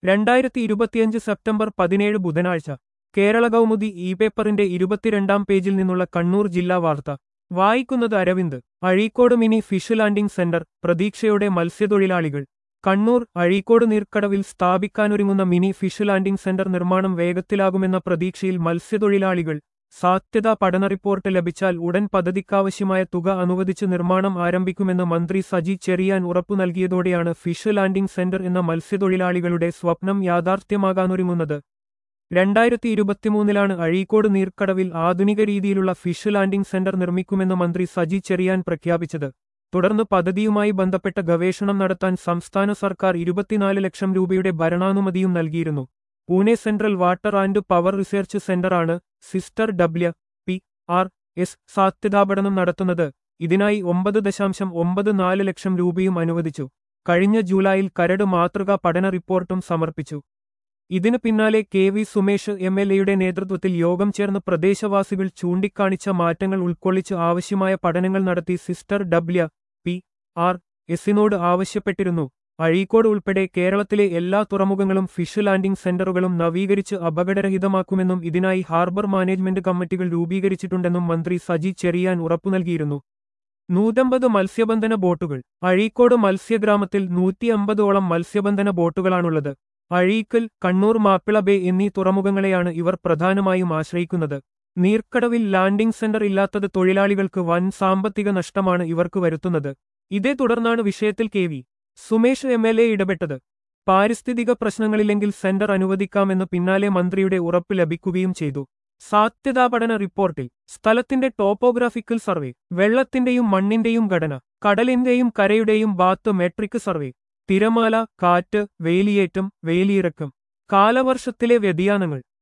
രണ്ടായിരത്തി ഇരുപത്തിയഞ്ച് സെപ്റ്റംബർ പതിനേഴ് ബുധനാഴ്ച കേരള കൗമുദി ഇ പേപ്പറിന്റെ ഇരുപത്തിരണ്ടാം പേജിൽ നിന്നുള്ള കണ്ണൂർ ജില്ലാ വാർത്ത വായിക്കുന്നത് Aravind Azhikode mini fish landing centre പ്രതീക്ഷയോടെ മത്സ്യത്തൊഴിലാളികൾ കണ്ണൂർ അഴീക്കോട് നീർക്കടവിൽ സ്ഥാപിക്കാനൊരുങ്ങുന്ന മിനി ഫിഷ് ലാൻഡിംഗ് സെന്റർ നിർമ്മാണം വേഗത്തിലാകുമെന്ന പ്രതീക്ഷയിൽ മത്സ്യത്തൊഴിലാളികൾ സാധ്യതാ പഠന റിപ്പോർട്ട് ലഭിച്ചാൽ ഉടൻ പദ്ധതിക്കാവശ്യമായ തുക അനുവദിച്ച് നിർമ്മാണം ആരംഭിക്കുമെന്ന് മന്ത്രി സജി ചെറിയാൻ ഉറപ്പു നൽകിയതോടെയാണ് ഫിഷ് ലാൻഡിംഗ് സെന്റർ എന്ന മത്സ്യത്തൊഴിലാളികളുടെ സ്വപ്നം യാഥാർത്ഥ്യമാകാനൊരുങ്ങുന്നത് രണ്ടായിരത്തി ഇരുപത്തിമൂന്നിലാണ് അഴീക്കോട് നീർക്കടവിൽ ആധുനിക രീതിയിലുള്ള ഫിഷ് ലാൻഡിംഗ് സെന്റർ നിർമ്മിക്കുമെന്ന് മന്ത്രി സജി ചെറിയാൻ പ്രഖ്യാപിച്ചത് തുടർന്ന് പദ്ധതിയുമായി ബന്ധപ്പെട്ട ഗവേഷണം നടത്താൻ സംസ്ഥാന സർക്കാർ ഇരുപത്തിനാല് ലക്ഷം രൂപയുടെ ഭരണാനുമതിയും നൽകിയിരുന്നു Pune central water and power research സെന്ററാണ് sister W P R S സാധ്യതാപഠനം നടത്തുന്നത് ഇതിനായി ഒമ്പത് ദശാംശം ഒമ്പത് നാല് ലക്ഷം രൂപയും അനുവദിച്ചു കഴിഞ്ഞ ജൂലൈയിൽ കരട് മാതൃകാ പഠന റിപ്പോർട്ടും സമർപ്പിച്ചു ഇതിനു പിന്നാലെ K V Sumesh M L എയുടെ നേതൃത്വത്തിൽ യോഗം ചേർന്ന് പ്രദേശവാസികൾ ചൂണ്ടിക്കാണിച്ച മാറ്റങ്ങൾ ഉൾക്കൊള്ളിച്ച് ആവശ്യമായ പഠനങ്ങൾ നടത്തി സിസ്റ്റർ ഡബ്ല്യു പി ആർ എസിനോട് ആവശ്യപ്പെട്ടിരുന്നു അഴീക്കോട് ഉൾപ്പെടെ കേരളത്തിലെ എല്ലാ തുറമുഖങ്ങളും ഫിഷ് ലാൻഡിംഗ് സെന്ററുകളും നവീകരിച്ച് അപകടരഹിതമാക്കുമെന്നും ഇതിനായി ഹാർബർ മാനേജ്മെന്റ് കമ്മിറ്റികൾ രൂപീകരിച്ചിട്ടുണ്ടെന്നും മന്ത്രി സജി ചെറിയാൻ ഉറപ്പു നൽകിയിരുന്നു നൂറ്റമ്പത് മത്സ്യബന്ധന ബോട്ടുകൾ അഴീക്കോട് മത്സ്യഗ്രാമത്തിൽ നൂറ്റിയമ്പതോളം മത്സ്യബന്ധന ബോട്ടുകളാണുള്ളത് അഴീക്കൽ കണ്ണൂർ മാപ്പിള ബേ എന്നീ തുറമുഖങ്ങളെയാണ് ഇവർ പ്രധാനമായും ആശ്രയിക്കുന്നത് നീർക്കടവിൽ ലാൻഡിംഗ് സെന്റർ ഇല്ലാത്തത് തൊഴിലാളികൾക്ക് വൻ സാമ്പത്തിക നഷ്ടമാണ് ഇവർക്ക് വരുത്തുന്നത് ഇതേ തുടർന്നാണ് വിഷയത്തിൽ K V Sumesh M L A ഇടപെട്ടത് പാരിസ്ഥിതിക പ്രശ്നങ്ങളില്ലെങ്കിൽ സെന്റർ അനുവദിക്കാമെന്ന് പിന്നാലെ മന്ത്രിയുടെ ഉറപ്പ് ലഭിക്കുകയും ചെയ്തു സാധ്യതാ പഠന റിപ്പോർട്ടിൽ സ്ഥലത്തിന്റെ ടോപ്പോഗ്രാഫിക്കൽ സർവേ വെള്ളത്തിന്റെയും മണ്ണിന്റെയും ഘടന കടലിന്റെയും കരയുടെയും ബാത്ത് മെട്രിക് സർവേ തിരമാല കാറ്റ് വേലിയേറ്റം വേലിയിറക്കം കാലവർഷത്തിലെ വ്യതിയാനങ്ങൾ